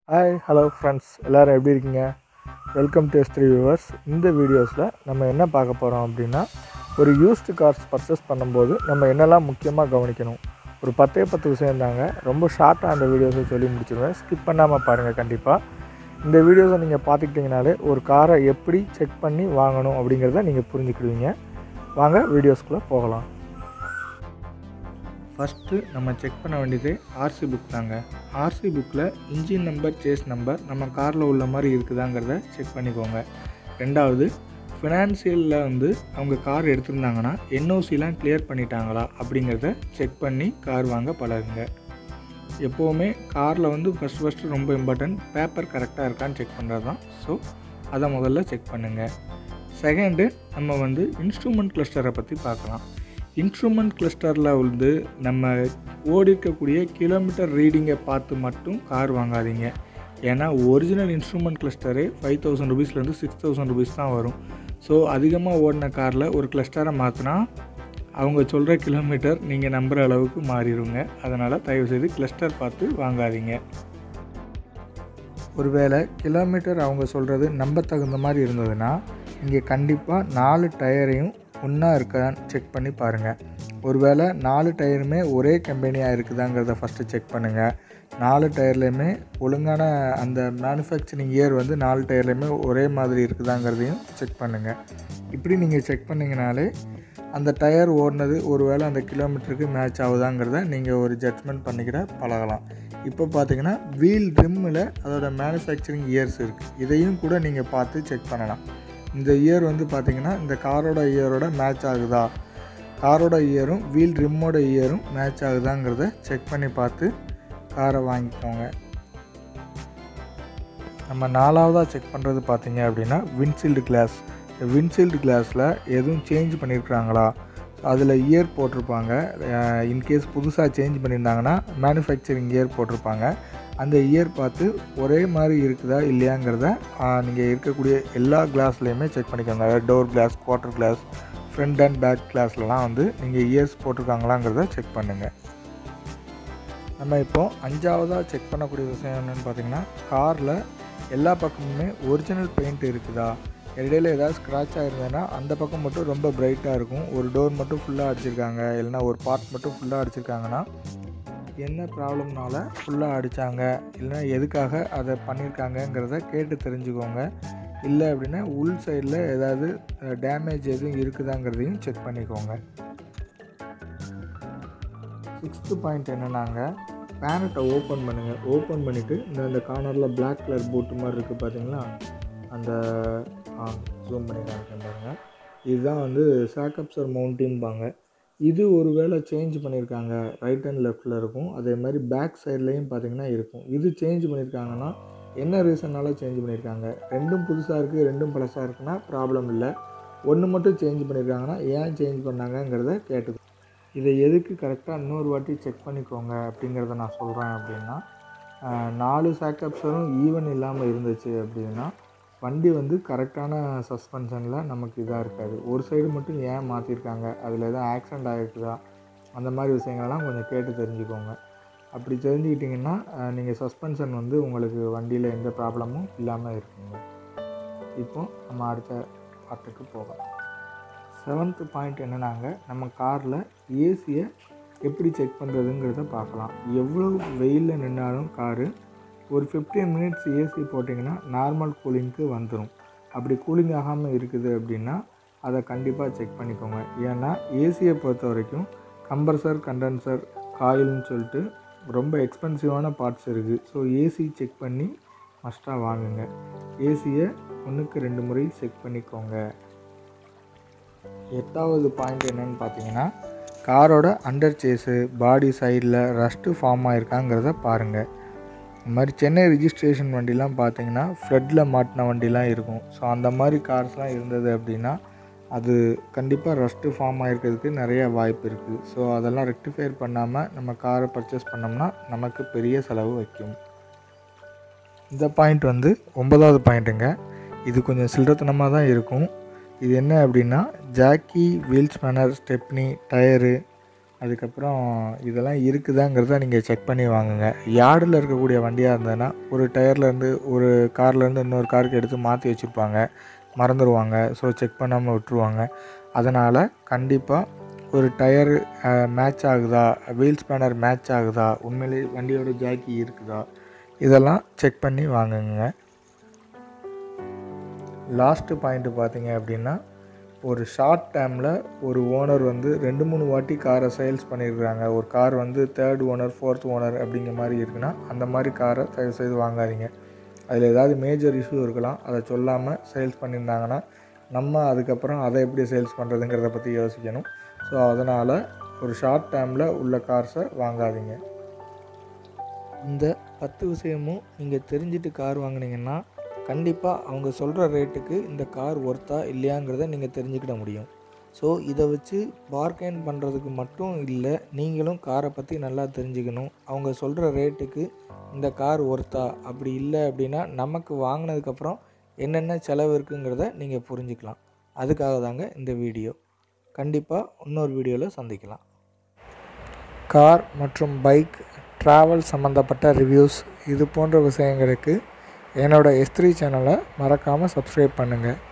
hi hello friends எல்லோரும் எப்படி இருக்கீங்க welcome to S three viewers இந்த வீடியோஸில் நம்ம என்ன பார்க்க போகிறோம் அப்படின்னா ஒரு யூஸ்டு கார்ஸ் பர்ச்சேஸ் பண்ணும்போது நம்ம என்னெல்லாம் முக்கியமாக கவனிக்கணும் ஒரு பத்தே பத்து விஷயம் தாங்க ரொம்ப ஷார்ட்டாக அந்த வீடியோஸை சொல்லி முடிச்சிடுவேன் ஸ்கிப் பண்ணாமல் பாருங்கள் கண்டிப்பாக இந்த வீடியோஸை நீங்கள் பார்த்துக்கிட்டிங்கனாலே ஒரு காரை எப்படி செக் பண்ணி வாங்கணும் அப்படிங்கிறத நீங்கள் புரிஞ்சுக்கிடுவீங்க வாங்க வீடியோஸ்குள்ளே போகலாம் ஃபஸ்ட்டு நம்ம செக் பண்ண வேண்டியது ஆர்சி புக் தாங்க ஆர்சி புக்கில் இன்ஜின் நம்பர் சேஸ் நம்பர் நம்ம காரில் உள்ள மாதிரி இருக்குதாங்கிறத செக் பண்ணிக்கோங்க ரெண்டாவது ஃபினான்சியலில் வந்து அவங்க கார் எடுத்திருந்தாங்கன்னா என்ஓசிலாம் கிளியர் பண்ணிட்டாங்களா அப்படிங்கிறத செக் பண்ணி கார் வாங்க பழகுங்க எப்போவுமே காரில் வந்து ஃபஸ்ட் ஃபஸ்ட்டு ரொம்ப இம்பார்ட்டன்ட் பேப்பர் கரெக்டாக இருக்கான்னு செக் பண்ணுறது தான் ஸோ அதை முதல்ல செக் பண்ணுங்கள் செகண்டு நம்ம வந்து இன்ஸ்ட்ருமெண்ட் கிளஸ்டரை பற்றி பார்க்கலாம் இன்ஸ்ட்ருமெண்ட் கிளஸ்டரில் வந்து நம்ம ஓடி இருக்கக்கூடிய கிலோமீட்டர் ரீடிங்கை பார்த்து மட்டும் கார் வாங்காதீங்க ஏன்னா ஒரிஜினல் இன்ஸ்ட்ருமெண்ட் கிளஸ்டரே ஃபைவ் தௌசண்ட் ருபீஸ்லேருந்து சிக்ஸ் தௌசண்ட் ருபீஸ் தான் வரும் ஸோ அதிகமாக ஓடின காரில் ஒரு கிளஸ்டரை மாற்றினா அவங்க சொல்கிற கிலோமீட்டர் நீங்கள் நம்புகிற அளவுக்கு மாறிடுங்க அதனால் தயவுசெய்து கிளஸ்டர் பார்த்து வாங்காதீங்க ஒருவேளை கிலோமீட்டர் அவங்க சொல்கிறது நம்ப தகுந்த மாதிரி இருந்ததுன்னா இங்கே கண்டிப்பாக நாலு டயரையும் ஒன்றா இருக்கான்னு செக் பண்ணி பாருங்கள் ஒருவேளை நாலு டயருமே ஒரே கம்பெனியாக இருக்குதாங்கிறத ஃபஸ்ட்டு செக் பண்ணுங்கள் நாலு டயர்லேயுமே ஒழுங்கான அந்த மேனுஃபேக்சரிங் இயர் வந்து நாலு டயர்லேயுமே ஒரே மாதிரி இருக்குதாங்கிறதையும் செக் பண்ணுங்கள் இப்படி நீங்கள் செக் பண்ணிங்கனாலே அந்த டயர் ஓடினது ஒருவேளை அந்த கிலோமீட்டருக்கு மேட்ச் ஆகுதாங்கிறத நீங்கள் ஒரு ஜட்ஜ்மெண்ட் பண்ணிக்கிற பழகலாம் இப்போ பார்த்தீங்கன்னா வீல் ரிம்மில் அதோட மேனுஃபேக்சரிங் இயர்ஸ் இருக்குது இதையும் கூட நீங்கள் பார்த்து செக் பண்ணலாம் இந்த இயர் வந்து பார்த்திங்கன்னா இந்த காரோட இயரோட மேட்ச் ஆகுதா காரோட இயரும் வீல் ரிம்மோட இயரும் மேட்ச் ஆகுதாங்கிறத செக் பண்ணி பார்த்து காரை வாங்கிக்கோங்க நம்ம நாலாவதாக செக் பண்ணுறது பார்த்தீங்க அப்படின்னா விண்ட்ஷீல்டு கிளாஸ் இந்த விண்ட்ஷீல்டு கிளாஸில் எதுவும் சேஞ்ச் பண்ணியிருக்கிறாங்களா அதில் இயர் போட்டிருப்பாங்க இன்கேஸ் புதுசாக சேஞ்ச் பண்ணியிருந்தாங்கன்னா மேனுஃபேக்சரிங் இயர் போட்டிருப்பாங்க அந்த இயர் பார்த்து ஒரே மாதிரி இருக்குதா இல்லையாங்கிறத நீங்கள் இருக்கக்கூடிய எல்லா கிளாஸ்லேயுமே செக் பண்ணிக்கோங்க door glass quarter glass front and back கிளாஸ்லலாம் வந்து நீங்கள் இயர்ஸ் போட்டிருக்காங்களாங்கிறத செக் பண்ணுங்கள் நம்ம இப்போது அஞ்சாவதாக செக் பண்ணக்கூடிய விஷயம் என்னென்னு பார்த்தீங்கன்னா காரில் எல்லா பக்கமுமே ஒரிஜினல் பெயிண்ட் இருக்குதா இடையில ஏதாவது ஸ்க்ராட்ச் ஆகிருந்ததுன்னா அந்த பக்கம் மட்டும் ரொம்ப பிரைட்டாக இருக்கும் ஒரு டோர் மட்டும் ஃபுல்லாக அடிச்சிருக்காங்க இல்லைனா ஒரு பார்ட் மட்டும் ஃபுல்லாக அடிச்சிருக்காங்கன்னா என்ன ப்ராப்ளம்னால ஃபுல்லாக அடித்தாங்க இல்லைனா எதுக்காக அதை பண்ணியிருக்காங்கங்கிறத கேட்டு தெரிஞ்சுக்கோங்க இல்லை அப்படின்னா உள் சைடில் ஏதாவது டேமேஜ் எதுவும் இருக்குதாங்கிறதையும் செக் பண்ணிக்கோங்க சிக்ஸ்த்து பாயிண்ட் என்னென்னாங்க பேனட்டை ஓப்பன் பண்ணுங்கள் ஓப்பன் பண்ணிவிட்டு இந்த இந்த கார்னரில் பிளாக் கலர் போட்டு மாதிரி இருக்குது பார்த்தீங்களா அந்த ஆ ஜூம் பண்ணி காமிக்கிறேன் பாருங்கள் இதுதான் வந்து சாக்கப்சர் மவுண்டின்பாங்க இது ஒரு வேளை சேஞ்ச் பண்ணியிருக்காங்க ரைட் அண்ட் லெஃப்டில் இருக்கும் அதே மாதிரி பேக் சைட்லேயும் பார்த்தீங்கன்னா இருக்கும் இது சேஞ்ச் பண்ணியிருக்காங்கன்னா என்ன ரீசன்னால சேஞ்ச் பண்ணியிருக்காங்க ரெண்டும் புதுசாக இருக்குது ரெண்டும் பழசாக இருக்குன்னா ப்ராப்ளம் இல்லை ஒன்று மட்டும் சேஞ்ச் பண்ணியிருக்காங்கன்னா ஏன் சேஞ்ச் பண்ணாங்கங்கிறத கேட்டு இதை எதுக்கு கரெக்டாக இன்னொரு வாட்டி செக் பண்ணிக்கோங்க அப்படிங்கிறத நான் சொல்கிறேன் அப்படின்னா நாலு சாக்கப்ஸரும் ஈவன் இல்லாமல் இருந்துச்சு அப்படின்னா வண்டி வந்து கரெக்டான சஸ்பென்ஷனில் நமக்கு இதாக இருக்காது ஒரு சைடு மட்டும் ஏன் மாற்றிருக்காங்க அதில் எதாவது ஆக்சிடெண்ட் ஆகிருக்குதா அந்த மாதிரி விஷயங்கள்லாம் கொஞ்சம் கேட்டு தெரிஞ்சுக்கோங்க அப்படி தெரிஞ்சுக்கிட்டிங்கன்னா நீங்கள் சஸ்பென்ஷன் வந்து உங்களுக்கு வண்டியில் எந்த ப்ராப்ளமும் இல்லாமல் இருக்குங்க இப்போ நம்ம அடுத்த பாட்டுக்கு போகலாம் செவன்த்து பாயிண்ட் என்னன்னாங்க நம்ம காரில் ஏசியை எப்படி செக் பண்ணுறதுங்கிறத பார்க்கலாம் எவ்வளோ வெயிலில் நின்னாலும் காரு ஒரு ஃபிஃப்டீன் மினிட்ஸ் ஏசி போட்டிங்கன்னா நார்மல் கூலிங்க்கு வந்துடும் அப்படி கூலிங் ஆகாமல் இருக்குது அப்படின்னா அதை கண்டிப்பாக செக் பண்ணிக்கோங்க ஏன்னா ஏசியை பொறுத்த வரைக்கும் கம்ப்ரஸர் கண்டென்சர் காயில்னு சொல்லிட்டு ரொம்ப எக்ஸ்பென்சிவான பார்ட்ஸ் இருக்குது ஸோ ஏசி செக் பண்ணி மஸ்ட்டாக வாங்குங்க ஏசியை ஒன்றுக்கு ரெண்டு முறை செக் பண்ணிக்கோங்க எட்டாவது பாயிண்ட் என்னென்னு பார்த்தீங்கன்னா காரோட அண்டர் சேஸு பாடி சைடில் ரஸ்ட்டு ஃபார்ம் ஆகிருக்காங்கிறத பாருங்கள் இந்த மாதிரி சென்னை ரிஜிஸ்ட்ரேஷன் வண்டிலாம் பார்த்தீங்கன்னா ஃப்ளட்டில் மாட்டின வண்டிலாம் இருக்கும் ஸோ அந்த மாதிரி கார்ஸ்லாம் இருந்தது அப்படின்னா அது கண்டிப்பாக ரஸ்ட்டு ஃபார்ம் ஆகிருக்கிறதுக்கு நிறைய வாய்ப்பு இருக்குது ஸோ அதெல்லாம் ரெக்டிஃபைர் பண்ணாமல் நம்ம காரை பர்ச்சேஸ் பண்ணோம்னா நமக்கு பெரிய செலவு வைக்கும் இந்த பாயிண்ட் வந்து ஒன்பதாவது பாயிண்ட்டுங்க இது கொஞ்சம் சில்லறத்தனமாக தான் இருக்கும் இது என்ன அப்படின்னா jack wheel spanner stepney tyre அதுக்கப்புறம் இதெல்லாம் இருக்குதாங்கிறத நீங்கள் செக் பண்ணி வாங்குங்க யார்டில் இருக்கக்கூடிய வண்டியாக இருந்ததுன்னா ஒரு டயர்லேருந்து ஒரு கார்லேருந்து இன்னொரு காருக்கு எடுத்து மாற்றி வச்சுருப்பாங்க மறந்துடுவாங்க ஸோ செக் பண்ணாமல் விட்டுருவாங்க அதனால் கண்டிப்பாக ஒரு டயரு மேட்ச் ஆகுதா வீல் ஸ்பேனர் மேட்ச் ஆகுதா உண்மையிலே வண்டியோட ஜாக்கி இருக்குதா இதெல்லாம் செக் பண்ணி வாங்குங்க லாஸ்ட்டு பாயிண்ட்டு பார்த்தீங்க அப்படின்னா ஒரு ஷார்ட் டைமில் ஒரு ஓனர் வந்து ரெண்டு மூணு வாட்டி காரை சேல்ஸ் பண்ணியிருக்கிறாங்க ஒரு கார் வந்து தேர்ட் ஓனர் ஃபோர்த் ஓனர் அப்படிங்கிற மாதிரி இருக்குன்னா அந்த மாதிரி காரை தயவு செய்து வாங்காதீங்க அதில் ஏதாவது மேஜர் இஷ்யூ இருக்கலாம் அதை சொல்லாமல் சேல்ஸ் பண்ணியிருந்தாங்கன்னா நம்ம அதுக்கப்புறம் அதை எப்படி சேல்ஸ் பண்ணுறதுங்கிறத பற்றி யோசிக்கணும் ஸோ அதனால் ஒரு ஷார்ட் டைமில் உள்ள கார்ஸை வாங்காதீங்க இந்த பத்து விஷயமும் நீங்கள் தெரிஞ்சுட்டு கார் வாங்குனீங்கன்னா கண்டிப்பாக அவங்க சொல்கிற ரேட்டுக்கு இந்த கார் ஒர்த்தா இல்லையாங்கிறத நீங்கள் தெரிஞ்சுக்கிட முடியும் ஸோ இதை வச்சு பார்கெயின் பண்ணுறதுக்கு மட்டும் இல்லை நீங்களும் காரை பற்றி நல்லா தெரிஞ்சுக்கணும் அவங்க சொல்கிற ரேட்டுக்கு இந்த கார் ஒர்த்தா அப்படி இல்லை அப்படின்னா நமக்கு வாங்கினதுக்கப்புறம் என்னென்ன செலவு இருக்குங்கிறத நீங்கள் புரிஞ்சுக்கலாம் அதுக்காக தாங்க இந்த வீடியோ கண்டிப்பாக இன்னொரு வீடியோவில் சந்திக்கலாம் கார் மற்றும் பைக் ட்ராவல் சம்மந்தப்பட்ட ரிவ்யூஸ் இது போன்ற விஷயங்களுக்கு என்னோடய எஸ்த்ரீ சேனலை மறக்காமல் சப்ஸ்கிரைப் பண்ணுங்கள்